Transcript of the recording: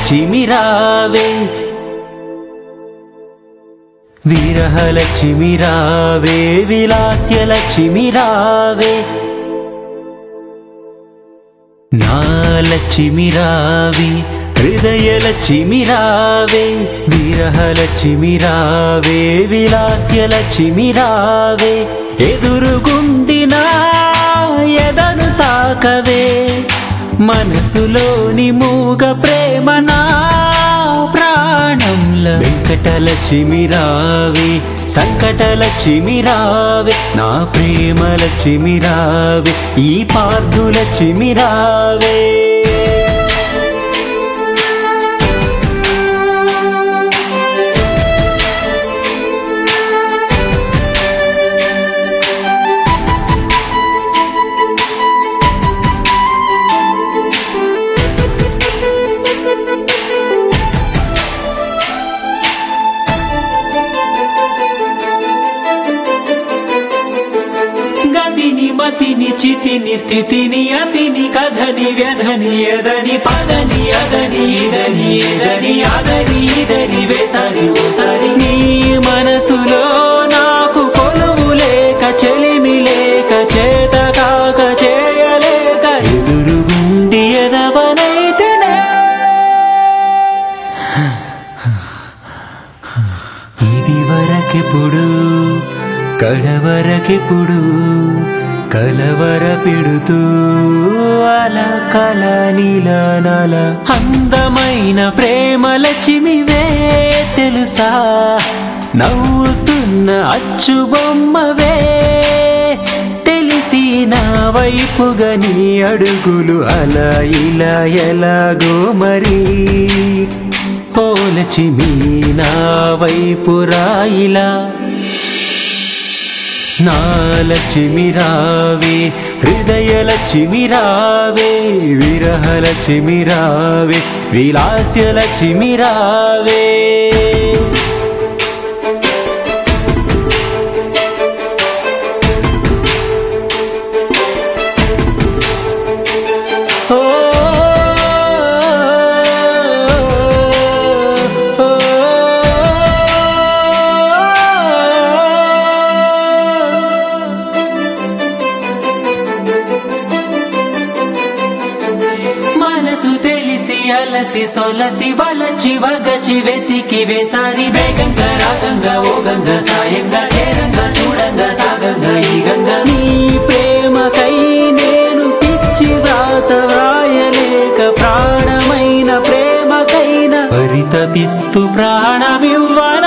లక్ష్మిరావే విరహలక్ష్మిరావే విలాస్య లక్ష్మిరావే నా లక్ష్మిరావి హృదయ లక్ష్మిరావే విరహలక్ష్మిరావే విలాస్య లక్ష్మిరావే ఎదురుగుండినా ఎదను తాకవే మనసులోని మూగ ప్రేమనా ప్రాణంల వెంకటలక్ష్మిరావే సంకటలక్ష్మిరావే నా ప్రేమ లక్ష్మిరావే ఈ పార్థులక్ష్మిరావే గతిని మతిని చితిని స్థితిని అతిని కథని వ్యధని ఎదని పదని అదని ఇదని ఎదని అదని ఇదని వేసరి ఓసరి నీ మనసులో నాకు కొలువు లేక చెలిమి లేక చేత కాక చేయలేక ఎదురుగుండి ఎదవనైతేనే ఇది వరకెప్పుడు కడవరకెప్పుడు కలవర పెడుతూ అలా కల నీల నల అందమైన ప్రేమ లక్ష్మివే తెలుసా నవ్వుతున్న అచ్చు బొమ్మవే తెలిసి నా వైపుగా నీ అడుగులు అలా ఇలా ఎలాగో మరి పోలచిమి నా వైపు రాయిలా నా లక్ష్మిరావే హృదయ లక్ష్మిరావే విరహ లక్ష్మిరావే విలాస్య లక్ష్మిరావే ఓ మనసు తెలిసి అలసి సొలసి వలచి వగచి వెతికి వేసారి వేగంగా రాగంగా ఓ గంగా సాయంగా చేరంగా చూడంగా సాగంగా ఈ గంగా నీ ప్రేమకై నేను పిచ్చి వ్రాత వ్రాయలేక ప్రాణమైన ప్రేమకైన పరితపిస్తూ ప్రాణమివ్వాలి